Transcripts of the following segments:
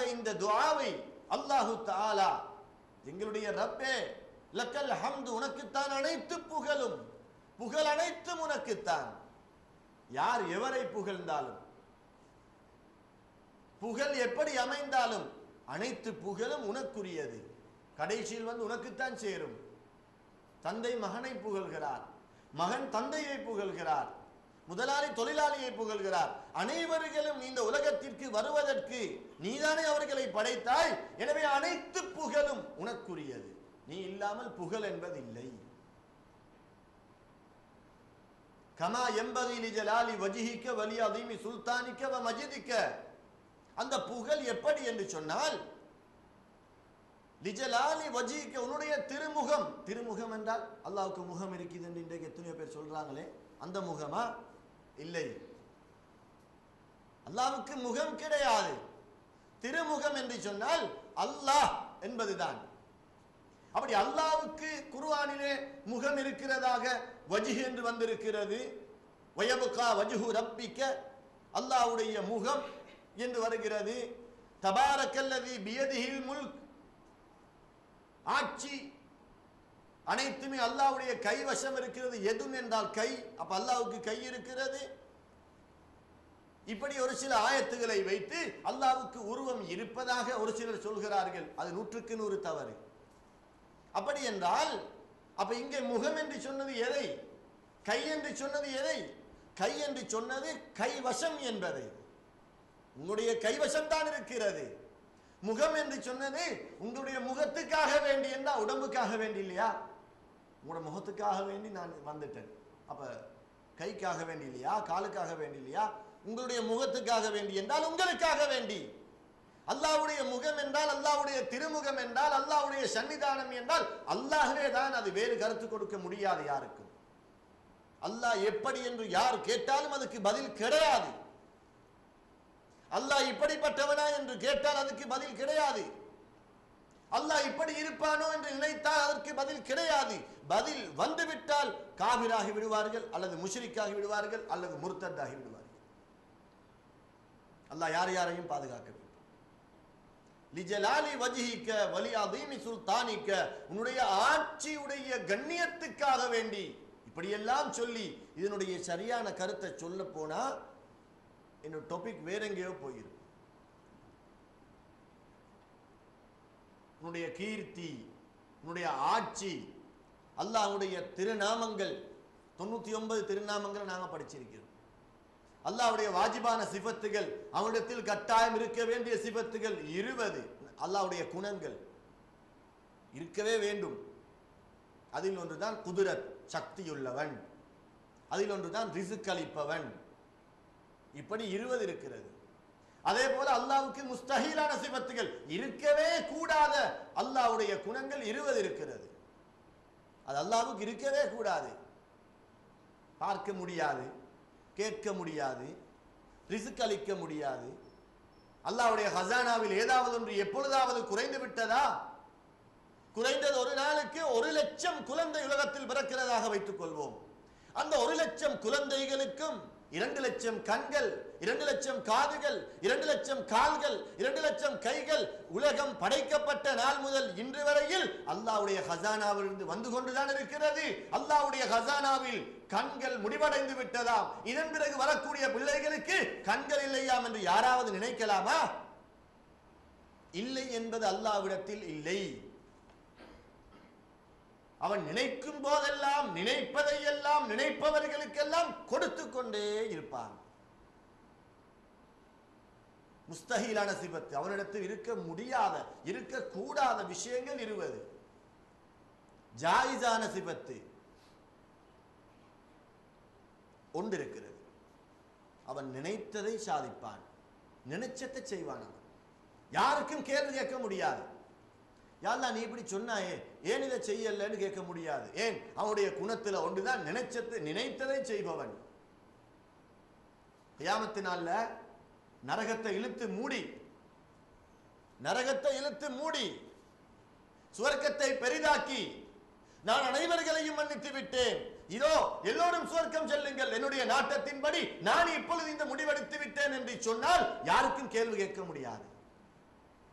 இந்த துஆவை அல்லாஹு தஆலா எங்களுடைய ரப்பே லக்கல் ஹம்து உனக்குத்தான் அனைத்து புகழும் புகழ் அனைத்தும் உனக்குத்தான் யார் எவரை புகழ்ந்தாலும் புகழ் எப்படி அமைந்தாலும் அனைத்து புகழும் உனக்குரியது கடைசியில் வந்து உனக்குத்தான் சேரும் தந்தை மகனை புகழ்கிறார் மகன் தந்தையை புகழ்கிறார் முதலாளி தொழிலாளியை புகழ்கிறார் அனைவர்களும் இந்த உலகத்திற்கு வருவதற்கு நீதானே அவர்களை படைத்தாய் எனவே அனைத்து புகழும் உனக்குரியது நீ இல்லாமல் புகழ் என்பதில்லை கமா எம்பதி லிஜலாலி வஜிஹிக்க வலி அதீமி சுல்தானிக்க வ மஜிதிக்க அந்த புகழ் எப்படி என்று சொன்னால் லிஜலாலி வஜிக்க உன்னுடைய திருமுகம் திருமுகம் என்றால் அல்லாவுக்கு முகம் இருக்குது என்று இன்றைக்கு எத்தனையோ பேர் சொல்றாங்களே அந்த முகமா இல்லை அல்லாவுக்கு முகம் கிடையாது திருமுகம் என்று சொன்னால் அல்லாஹ் என்பதுதான் அப்படி அல்லாவுக்கு குர்ஆனிலே முகம் இருக்கிறதாக வஜிஹ் என்று வந்திருக்கிறது வயபுகா வஜுஹு ரப்பிக்க அல்லாஹ்வுடைய முகம் என்று வருகிறது தபாரக்கல்லதி பியதிஹில் முல்க் ஆட்சி அனைத்துமே அல்லாஹ்வுடைய கைவசம் இருக்கிறது எதுன் என்றால் கை அப்ப அல்லாஹ்வுக்கு கை இருக்கிறது இப்படி ஒரு சில ஆயத்துகளை வைத்து அல்லாஹ்வுக்கு உருவம் இருப்பதாக ஒரு சிலர் சொல்கிறார்கள் அது நூற்றுக்கு நூறு தவறு அப்படி என்றால் அப்ப இங்கே முகம் என்று சொன்னது எதை கை என்று சொன்னது எதை கை என்று சொன்னது கைவசம் என்பதை உங்களுடைய கைவசம் தான் இருக்கிறது முகம் என்று சொன்னது உங்களுடைய முகத்துக்காக வேண்டி என்றால் உடம்புக்காக வேண்டி இல்லையா உங்களோட முகத்துக்காக வேண்டி நான் வந்துட்டேன் அப்ப கைக்காக வேண்டி இல்லையா காலுக்காக வேண்டி இல்லையா உங்களுடைய முகத்துக்காக வேண்டி என்றால் உங்களுக்காக வேண்டி அல்லாஹ்வுடைய முகம் என்றால் அல்லாஹ்வுடைய திருமுகம் என்றால் அல்லாஹ்வுடைய சன்னிதானம் என்றால் அல்லாஹ்வே தான் அது வேறு கருத்து கொடுக்க முடியாது யாருக்கும் அல்லாஹ் எப்படி என்று யார் கேட்டாலும் அதுக்கு பதில் கிடையாது அல்லாஹ் இப்படிப்பட்டவனா என்று கேட்டால் அதுக்கு பதில் கிடையாது அல்லாஹ் இப்படி இருப்பானோ என்று நினைத்தால் அதற்கு பதில் கிடையாது பதில் வந்துவிட்டால் காபிராகி விடுவார்கள் அல்லது முஷ்ரிக்காகி விடுவார்கள் அல்லது முர்த்தத்தாகி விடுவார்கள் அல்லாஹ் யார் யாரையும் பாதுகாக்க வேண்டும் லிஜலாலி வஜிஹிக்க வலி அதீமி சுல்தானிக்க உன்னுடைய ஆட்சியுடைய கண்ணியத்துக்காக வேண்டி இப்படியெல்லாம் சொல்லி இதனுடைய சரியான கருத்தை சொல்ல போனா என்னோட டாபிக் வேற எங்கேயோ போயிரும் உன்னுடைய கீர்த்தி உன்னுடைய ஆட்சி அல்லாஹ்வுடைய திருநாமங்கள் தொண்ணூத்தி ஒன்பது திருநாமங்களை நாங்க படிச்சிருக்கிறோம் அல்லாஹ்வுடைய வாஜிபான சிபத்துகள் அவனிடத்தில் கட்டாயம் இருக்க வேண்டிய சிபத்துகள் இருபது அல்லாஹ்வுடைய குணங்கள் இருக்கவே வேண்டும் அதில் ஒன்றுதான் குதிரத் சக்தியுள்ளவன் அதில் ஒன்றுதான் ரிசுக் அளிப்பவன் இப்படி இருபது இருக்கிறது அதே போல அல்லாஹ்வுக்கு முஸ்தஹீலான சிபத்துகள் இருக்கவே கூடாத அல்லாஹ்வுடைய குணங்கள் இருபது இருக்கிறது அது அல்லாஹ்வுக்கு இருக்கவே கூடாது பார்க்க முடியாது கேட்க முடியாது ரிசுக் அளிக்க முடியாது அல்லாஹ்வுடைய ஹசானாவில் ஏதாவது ஒன்று எப்பொழுதாவது குறைந்து விட்டதா குறைந்தது ஒரு நாளுக்கு ஒரு லட்சம் குழந்தை உலகத்தில் பிறக்கிறதாக வைத்துக் கொள்வோம் அந்த ஒரு லட்சம் குழந்தைகளுக்கும் இரண்டு லட்சம் கண்கள் இரண்டு லட்சம் காதுகள் இரண்டு லட்சம் கால்கள் இரண்டு லட்சம் கைகள் உலகம் படைக்கப்பட்ட நாள் முதல் இன்று வரையில் அல்லாஹ்வுடைய ஹசானாவிலிருந்து வந்து கொண்டுதான் இருக்கிறது அல்லாஹ்வுடைய ஹசானாவில் கண்கள் முடிவடைந்து விட்டதாம் இதன் பிறகு வரக்கூடிய பிள்ளைகளுக்கு கண்கள் இல்லையாம் என்று யாராவது நினைக்கலாமா இல்லை என்பது அல்லாஹ்விடத்தில் இல்லை அவன் நினைக்கும் போதெல்லாம் நினைப்பதை எல்லாம் நினைப்பவர்களுக்கெல்லாம் கொடுத்து கொண்டே இருப்பான் முஸ்தஹீலான சிபத்து அவனிடத்தில் இருக்க முடியாத இருக்கக்கூடாத விஷயங்கள் இருபது ஜாயிஸான சிபத்து ஒன்று இருக்கிறது அவன் நினைத்ததை சாதிப்பான் நினைச்சதை செய்வான் அவன் யாருக்கும் கேள்வி கேட்க முடியாது யாழ்லா நீ இப்படி சொன்னாயே ஏன் இதை செய்யலன்னு கேட்க முடியாது ஏன் அவனுடைய குணத்துல ஒன்றுதான் நினைச்சது நினைத்ததை செய்பவன் கியாமத்து நாள்ல நரகத்தை இழுத்து மூடி நரகத்தை இழுத்து மூடி சுவர்க்கத்தை பெரிதாக்கி நான் அனைவர்களையும் மன்னித்து விட்டேன் இதோ எல்லோரும் சுவர்க்கம் செல்லுங்கள் என்னுடைய நாட்டத்தின்படி நான் இப்பொழுது இந்த முடிவெடுத்து விட்டேன் என்று சொன்னால் யாருக்கும் கேள்வி கேட்க முடியாது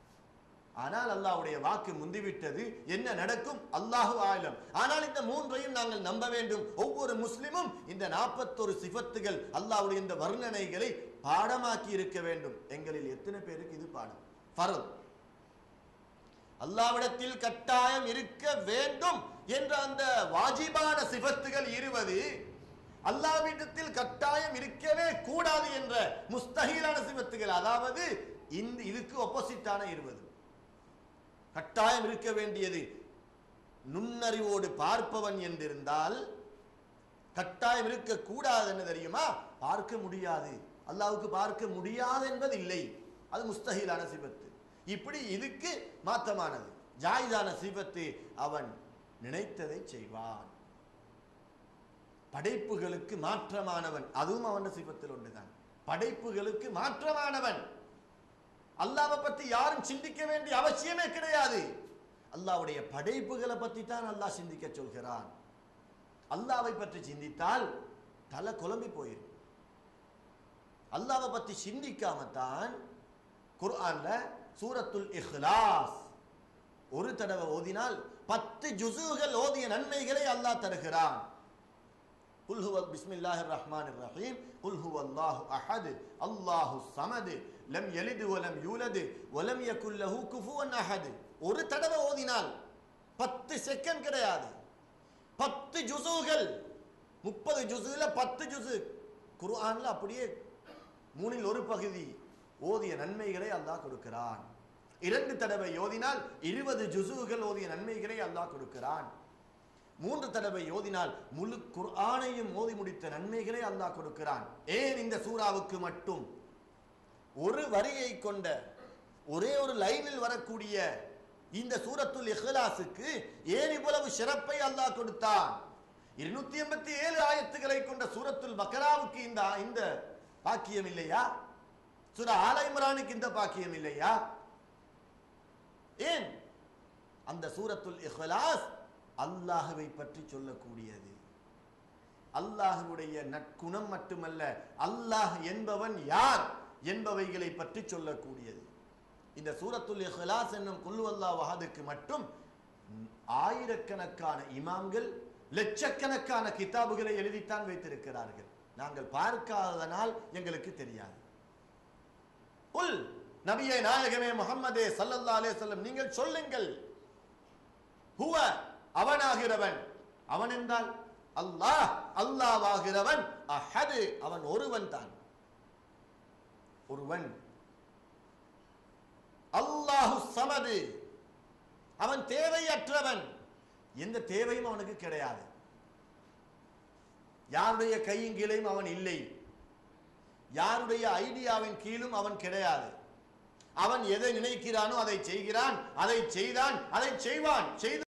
ஆனால் அல்லாஹ்வுடைய வாக்கு முந்திவிட்டது என்ன நடக்கும் அல்லாஹு ஆலம் ஆனால் இந்த மூன்றையும் நாங்கள் நம்ப வேண்டும் ஒவ்வொரு முஸ்லிமும் இந்த நாற்பத்தொரு சிஃபத்துகள் அல்லாஹ்வுடைய இந்த வர்ணனைகளை பாடமாக்கி இருக்க வேண்டும் எங்களில் எத்தனை பேருக்கு இது பாடம் ஃபரல் அல்லாவிடத்தில் கட்டாயம் இருக்க வேண்டும் என்ற அந்த வாஜிபான சிபத்துகள் இருபது அல்லாவிடத்தில் கட்டாயம் இருக்கவே கூடாது என்ற முஸ்தகிலான சிபத்துகள் அதாவது இந்த இதுக்கு ஒப்போசிட்டான இருபது கட்டாயம் இருக்க வேண்டியது நுண்ணறிவோடு பார்ப்பவன் என்றிருந்தால் கட்டாயம் இருக்க கூடாது என்ன தெரியுமா பார்க்க முடியாது அல்லாவுக்கு பார்க்க முடியாது என்பது இல்லை அது முஸ்தகிலான சிபத்து இப்படி இதுக்கு மாற்றமானது ஜாயிதான சிபத்து அவன் நினைத்ததை செய்வான் படைப்புகளுக்கு மாற்றமானவன் அதுவும் அவன் சிபத்தில் ஒன்றுதான் படைப்புகளுக்கு மாற்றமானவன் அல்லாவை பத்தி யாரும் சிந்திக்க வேண்டிய அவசியமே கிடையாது அல்லாவுடைய படைப்புகளை பத்தி தான் அல்லாஹ் சிந்திக்க சொல்கிறான் அல்லாவை பற்றி சிந்தித்தால் தலை குழம்பி போயிடும் அல்லாவை பத்தி சிந்திக்காம தான் குர்ஆன்ல சூரத்துல் இஹ்லாஸ் ஒரு தடவை ஓதினால் பத்து ஜுசுகள் ஓதிய நன்மைகளை அல்லாஹ் தருகிறான் قل هو بسم الله الرحمن الرحيم قل هو الله احد الله الصمد لم يلد ولم يولد ولم يكن له كفوا احد ஒரு தடவை ஓதினால் பத்து செகண்ட் கிடையாது பத்து ஜுசுகள் முப்பது ஜுசுல பத்து ஜுசு குர்ஆன்ல அப்படியே மூணில் ஒரு பகுதி ஓதிய நன்மைகளை அல்லாஹ் கொடுக்கிறான் இரண்டு தடவை ஓதினால் இருபது ஜுசுகள் ஓதிய நன்மைகளை அல்லாஹ் கொடுக்கிறான் மூன்று தடவை ஓதினால் முழு குர்ஆனையும் ஓதி முடித்த நன்மைகளை அல்லாஹ் கொடுக்கிறான் ஏன் இந்த சூறாவுக்கு மட்டும் ஒரு வரியை கொண்ட ஒரே ஒரு லைனில் வரக்கூடிய இந்த சூரத்துல் இஹ்லாஸுக்கு ஏன் இவ்வளவு சிறப்பை அல்லாஹ் கொடுத்தான் இருநூத்தி எண்பத்தி ஏழு ஆயத்துக்களை கொண்ட சூரத்துல் பக்கராவுக்கு இந்த இந்த பாக்கியம் இல்லையா சூரா ஆல இம்ரானுக்கு இந்த பாக்கியம் இல்லையா ஏன் அந்த சூரத்துல் இஹ்லாஸ் அல்லாஹுவை பற்றி சொல்லக்கூடியது அல்லாஹுடைய நற்குணம் மட்டுமல்ல அல்லாஹ் என்பவன் யார் என்பவைகளை பற்றி சொல்லக்கூடியது இந்த சூரத்துல் இஹ்லாஸ் என்னும் குல்லு அல்லாஹ் வஹதுக்கு மட்டும் ஆயிரக்கணக்கான இமாம்கள் லட்சக்கணக்கான கிதாபுகளை எழுதித்தான் வைத்திருக்கிறார்கள் நாங்கள் பார்க்காததனால் எங்களுக்கு தெரியாது உல் நபியே நாயகமே முகம்மதே சல்லல்லா அலைஹி வஸல்லம் நீங்கள் சொல்லுங்கள் ஹுவ அவனாகிறவன் அவன் என்றால் அல்லாஹ் அல்லாவாகிறவன் அஹது அவன் ஒருவன் தான் ஒருவன் அல்லாஹு சமது அவன் தேவையற்றவன் எந்த தேவையும் அவனுக்கு கிடையாது யாருடைய கையின் கீழையும் அவன் இல்லை யாருடைய ஐடியாவின் கீழும் அவன் கிடையாது அவன் எதை நினைக்கிறானோ அதை செய்கிறான் அதை செய்தான் அதை செய்வான் செய்து